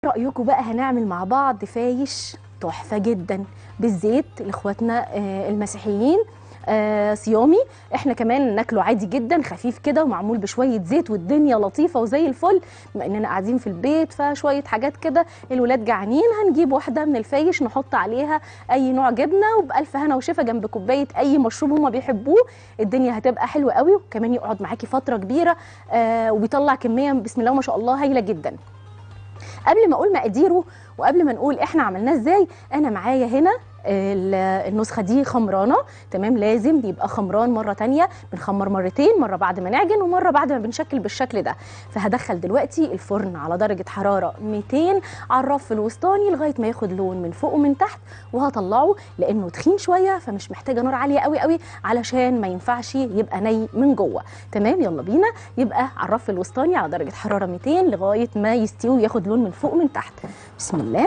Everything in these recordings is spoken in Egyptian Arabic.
رأيكم بقى هنعمل مع بعض فايش تحفة جدا بالزيت لاخواتنا آه، المسيحيين آه، صيامي احنا كمان ناكله عادي جدا خفيف كده ومعمول بشويه زيت والدنيا لطيفه وزي الفل بما اننا قاعدين في البيت فشويه حاجات كده الولاد جعانين هنجيب واحده من الفايش نحط عليها اي نوع جبنه وبالف هنا وشفا جنب كوبايه اي مشروب هما بيحبوه الدنيا هتبقى حلوه قوي وكمان يقعد معاكي فتره كبيره آه، وبيطلع كميه بسم الله ما شاء الله هايله جدا قبل ما اقول مقاديره وقبل ما نقول احنا عملناه ازاي انا معايا هنا ال- النسخه دي خمرانه تمام لازم يبقى خمران مره تانية بنخمر مرتين مره بعد ما نعجن ومره بعد ما بنشكل بالشكل ده فهدخل دلوقتي الفرن على درجه حراره 200 على الرف الوسطاني لغايه ما ياخد لون من فوق ومن تحت وهطلعه لانه تخين شويه فمش محتاجه نار عاليه قوي قوي علشان ما ينفعش يبقى ني من جوه تمام يلا بينا يبقى على الرف الوسطاني على درجه حراره 200 لغايه ما يستوي وياخد لون من فوق ومن تحت بسم الله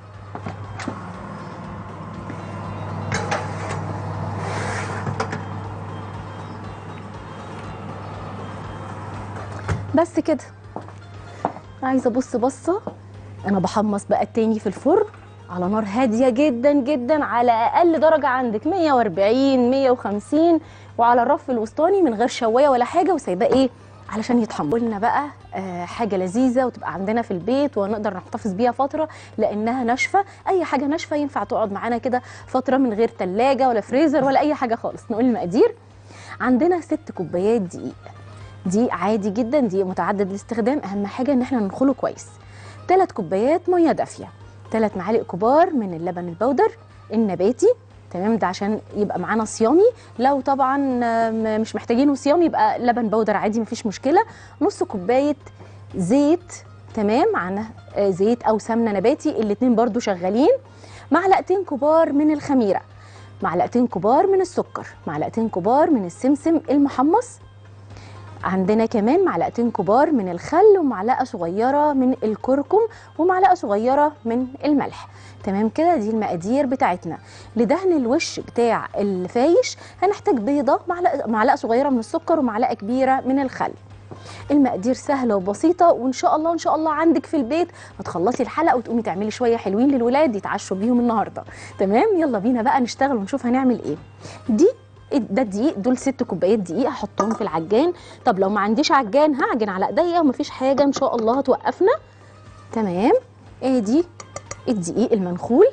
بس كده عايزه ابص بصه انا بحمص بقى التاني في الفرن على نار هاديه جدا جدا على اقل درجه عندك 140 150 وعلى الرف الوسطاني من غير شوايه ولا حاجه وسايباه ايه علشان يتحمر قلنا بقى آه حاجه لذيذه وتبقى عندنا في البيت ونقدر نحتفظ بيها فتره لانها ناشفه اي حاجه ناشفه ينفع تقعد معانا كده فتره من غير تلاجة ولا فريزر ولا اي حاجه خالص نقول المقادير عندنا ست كوبايات دقيق دقيق عادي جدا دقيق متعدد الاستخدام اهم حاجه ان احنا ننخله كويس ثلاث كوبايات ميه دافيه ثلاث معالق كبار من اللبن البودر النباتي تمام ده عشان يبقى معانا صيامي لو طبعا آم، مش محتاجينه صيامي يبقى لبن بودر عادي مفيش مشكله نص كوبايه زيت تمام معانا آه، زيت او سمنه نباتي الاتنين برضو شغالين معلقتين كبار من الخميره معلقتين كبار من السكر معلقتين كبار من السمسم المحمص عندنا كمان معلقتين كبار من الخل ومعلقه صغيره من الكركم ومعلقه صغيره من الملح تمام كده دي المقادير بتاعتنا لدهن الوش بتاع الفايش هنحتاج بيضه معلقه معلقه صغيره من السكر ومعلقه كبيره من الخل المقادير سهله وبسيطه وان شاء الله ان شاء الله عندك في البيت هتخلصي الحلقه وتقومي تعملي شويه حلوين للولاد يتعشوا بيهم النهارده تمام يلا بينا بقى نشتغل ونشوف هنعمل ايه دي ده الدقيق دول ست كوبايات دقيق هحطهم في العجان طب لو ما عنديش عجان هعجن على ايديا ومفيش حاجه ان شاء الله هتوقفنا تمام ادي الدقيق المنخول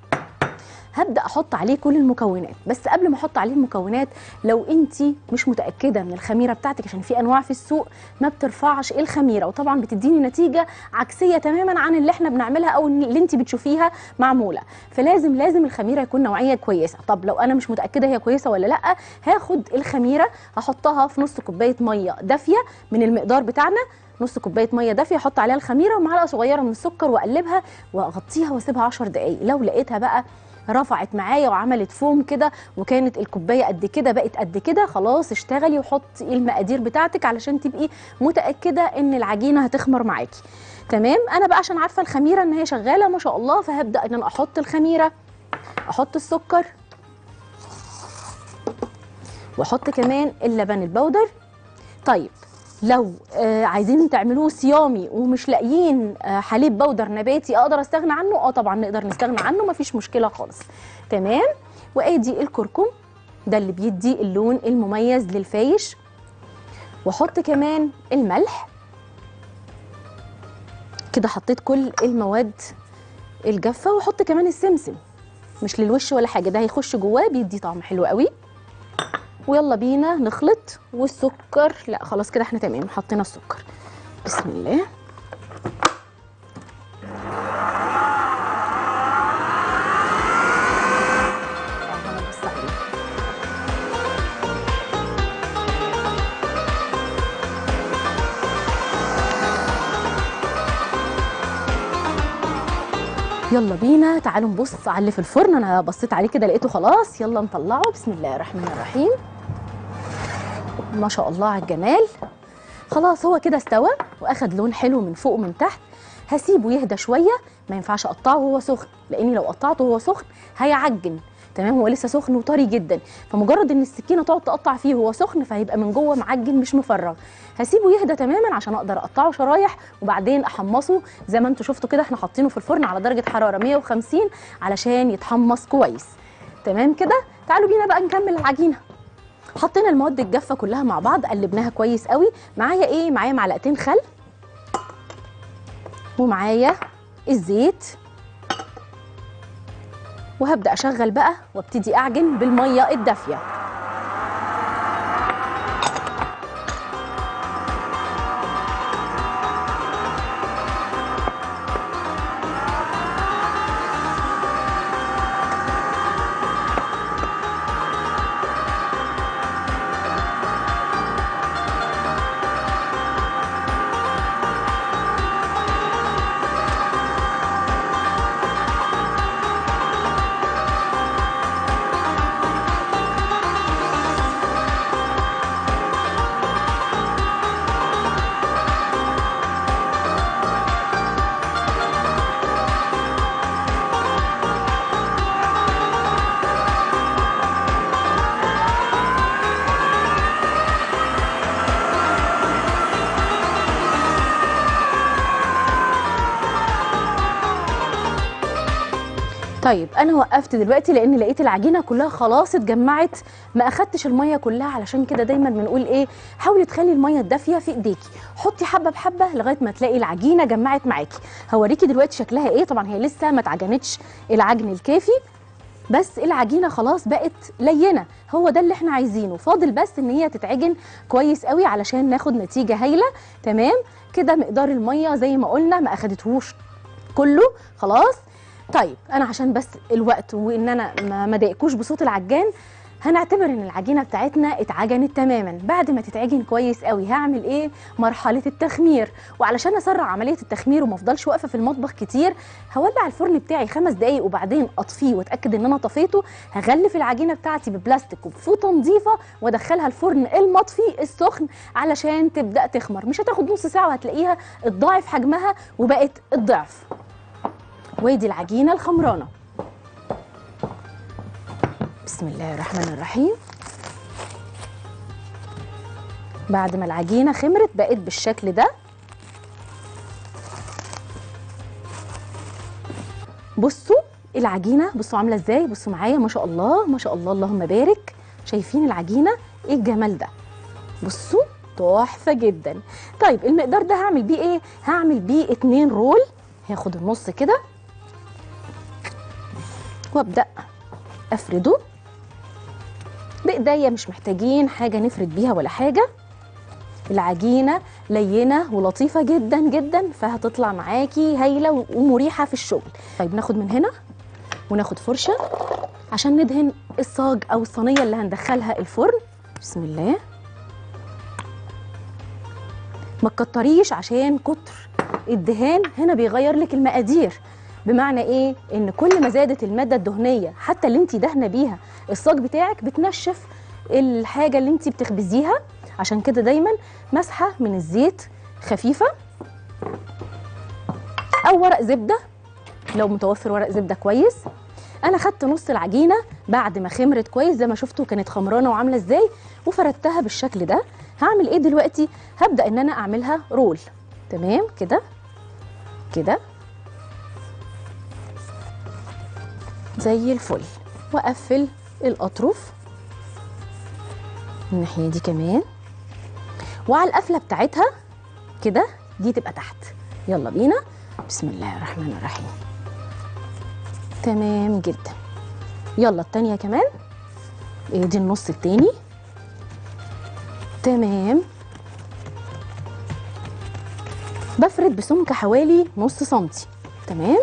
هبدا احط عليه كل المكونات بس قبل ما احط عليه المكونات لو انت مش متاكده من الخميره بتاعتك عشان في انواع في السوق ما بترفعش الخميره وطبعا بتديني نتيجه عكسيه تماما عن اللي احنا بنعملها او اللي انت بتشوفيها معموله فلازم لازم الخميره يكون نوعيه كويسه طب لو انا مش متاكده هي كويسه ولا لا هاخد الخميره احطها في نص كوبايه ميه دافيه من المقدار بتاعنا نص كوبايه ميه دافيه احط عليها الخميره ومعلقه صغيره من السكر واقلبها واغطيها واسيبها 10 دقائق لو لقيتها بقى رفعت معايا وعملت فوم كده وكانت الكوبايه قد كده بقت قد كده خلاص اشتغلي وحطي المقادير بتاعتك علشان تبقي متاكده ان العجينه هتخمر معاكي تمام انا بقى عشان عارفه الخميره ان هي شغاله ما شاء الله فهبدا ان انا احط الخميره احط السكر واحط كمان اللبن البودر طيب لو آه عايزين تعملوه صيامي ومش لاقيين آه حليب بودر نباتي اقدر استغنى عنه اه طبعا نقدر نستغنى عنه مفيش مشكله خالص تمام وادي الكركم ده اللي بيدي اللون المميز للفايش واحط كمان الملح كده حطيت كل المواد الجافه واحط كمان السمسم مش للوش ولا حاجه ده هيخش جواه بيدي طعم حلو قوي ويلا بينا نخلط والسكر لا خلاص كده احنا تمام حطينا السكر بسم الله أهلا وسهلا. يلا بينا تعالوا نبص على اللي في الفرن انا بصيت عليه كده لقيته خلاص يلا نطلعه بسم الله الرحمن الرحيم ما شاء الله على الجمال خلاص هو كده استوى واخد لون حلو من فوق ومن تحت هسيبه يهدى شويه ما ينفعش اقطعه وهو سخن لاني لو قطعته وهو سخن هيعجن تمام هو لسه سخن وطري جدا فمجرد ان السكينه تقعد تقطع فيه وهو سخن فهيبقى من جوه معجن مش مفرغ هسيبه يهدى تماما عشان اقدر اقطعه شرايح وبعدين احمصه زي ما انتم شفتوا كده احنا حاطينه في الفرن على درجه حراره 150 علشان يتحمص كويس تمام كده تعالوا بينا بقى نكمل العجينه حطينا المواد الجافه كلها مع بعض قلبناها كويس قوي معايا ايه معايا معلقتين خل ومعايا الزيت وهبدا اشغل بقى وابتدي اعجن بالميه الدافيه طيب انا وقفت دلوقتي لان لقيت العجينه كلها خلاص اتجمعت ما اخدتش الميه كلها علشان كده دايما بنقول ايه حاولي تخلي الميه الدافيه في ايديكي حطي حبه بحبه لغايه ما تلاقي العجينه جمعت معاكي هوريكي دلوقتي شكلها ايه طبعا هي لسه ما اتعجنتش العجن الكافي بس العجينه خلاص بقت لينه هو ده اللي احنا عايزينه فاضل بس ان هي تتعجن كويس قوي علشان ناخد نتيجه هايله تمام كده مقدار الميه زي ما قلنا ما اخدتهوش كله خلاص طيب انا عشان بس الوقت وان انا ما ما ضايقكوش بصوت العجان هنعتبر ان العجينه بتاعتنا اتعجنت تماما بعد ما تتعجن كويس قوي هعمل ايه مرحله التخمير وعلشان اسرع عمليه التخمير وما افضلش واقفه في المطبخ كتير هولع الفرن بتاعي خمس دقايق وبعدين اطفيه واتاكد ان انا طفيته هغلف العجينه بتاعتي ببلاستيك وبفوطه نظيفه وادخلها الفرن المطفي السخن علشان تبدا تخمر مش هتاخد نص ساعه وهتلاقيها اتضاعف حجمها وبقت الضعف وادي العجينه الخمرانه بسم الله الرحمن الرحيم بعد ما العجينه خمرت بقت بالشكل ده بصوا العجينه بصوا عامله ازاي بصوا معايا ما شاء الله ما شاء الله اللهم بارك شايفين العجينه ايه الجمال ده بصوا تحفه جدا طيب المقدار ده هعمل بيه ايه هعمل بيه اتنين رول هاخد النص كده وابدا افرده بايديا مش محتاجين حاجه نفرد بيها ولا حاجه العجينه لينه ولطيفه جدا جدا فهتطلع معاكي هايله ومريحه في الشغل طيب ناخد من هنا وناخد فرشه عشان ندهن الصاج او الصينيه اللي هندخلها الفرن بسم الله ما تكتريش عشان كتر الدهان هنا بيغير لك المقادير بمعنى ايه ان كل ما زادت الماده الدهنيه حتى اللي انت دهنه بيها الصاج بتاعك بتنشف الحاجه اللي انت بتخبزيها عشان كده دايما مسحه من الزيت خفيفه او ورق زبده لو متوفر ورق زبده كويس انا خدت نص العجينه بعد ما خمرت كويس زي ما شفتوا كانت خمرانه وعامله ازاي وفردتها بالشكل ده هعمل ايه دلوقتي هبدا ان انا اعملها رول تمام كده كده زي الفل واقفل الاطراف الناحيه دي كمان وعلى القفله بتاعتها كده دي تبقى تحت يلا بينا بسم الله الرحمن الرحيم تمام جدا يلا التانية كمان إيه دي النص التاني تمام بفرد بسمك حوالي نص سنتي تمام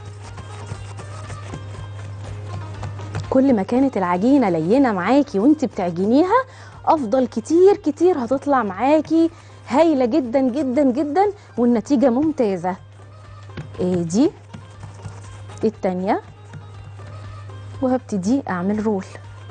كل ما كانت العجينه لينه معاكي وانت بتعجنيها افضل كتير كتير هتطلع معاكي هايله جدا جدا جدا والنتيجه ممتازه ايه دي التانيه وهبتدي اعمل رول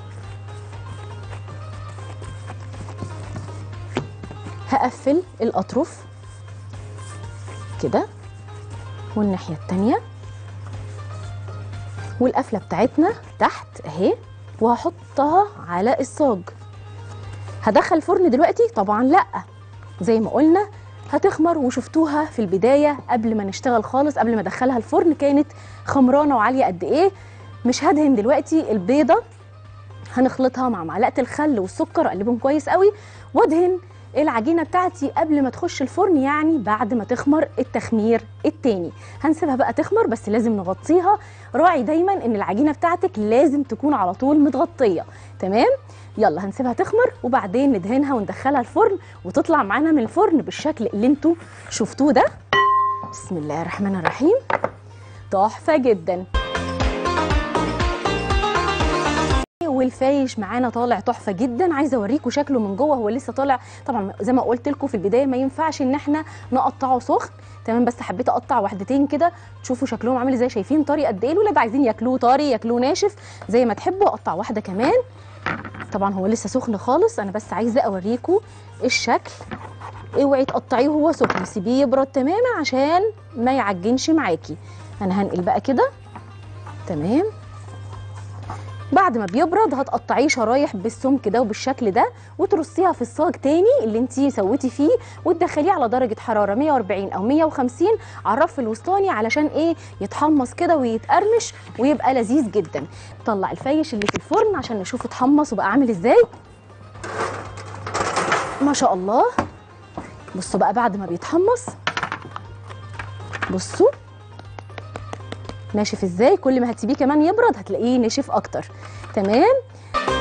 هقفل الاطراف كده والناحيه التانيه والقفله بتاعتنا تحت اهي وهحطها على الصاج هدخل الفرن دلوقتي طبعا لا زي ما قلنا هتخمر وشفتوها في البدايه قبل ما نشتغل خالص قبل ما ادخلها الفرن كانت خمرانه وعاليه قد ايه مش هدهن دلوقتي البيضه هنخلطها مع معلقه الخل والسكر اقلبهم كويس قوي وادهن العجينه بتاعتي قبل ما تخش الفرن يعني بعد ما تخمر التخمير التاني هنسيبها بقى تخمر بس لازم نغطيها راعي دايما ان العجينه بتاعتك لازم تكون على طول متغطيه تمام يلا هنسيبها تخمر وبعدين ندهنها وندخلها الفرن وتطلع معانا من الفرن بالشكل اللي انتوا شفتوه ده بسم الله الرحمن الرحيم تحفه جدا والفايش معانا طالع تحفه جدا عايزه اوريكم شكله من جوه هو لسه طالع طبعا زي ما قلت لكم في البدايه ما ينفعش ان احنا نقطعه سخن تمام بس حبيت اقطع واحدتين كده تشوفوا شكلهم عامل ازاي شايفين طري قد ايه الولاد عايزين ياكلوه طري ياكلوه ناشف زي ما تحبوا اقطع واحده كمان طبعا هو لسه سخن خالص انا بس عايزه اوريكم الشكل اوعي تقطعيه وهو سخن سيبيه يبرد تماما عشان ما يعجنش معاكي انا هنقل بقى كده تمام بعد ما بيبرد هتقطعيه شرايح بالسمك ده وبالشكل ده وترصيها في الصاج تاني اللي انتي سويتي فيه وتدخليه على درجه حراره 140 او 150 على الرف الوسطاني علشان ايه يتحمص كده ويتقرمش ويبقى لذيذ جدا طلع الفيش اللي في الفرن عشان نشوف اتحمص وبقى عامل ازاي ما شاء الله بصوا بقى بعد ما بيتحمص بصوا ناشف ازاي كل ما هتسيبيه كمان يبرد هتلاقيه نشف اكتر تمام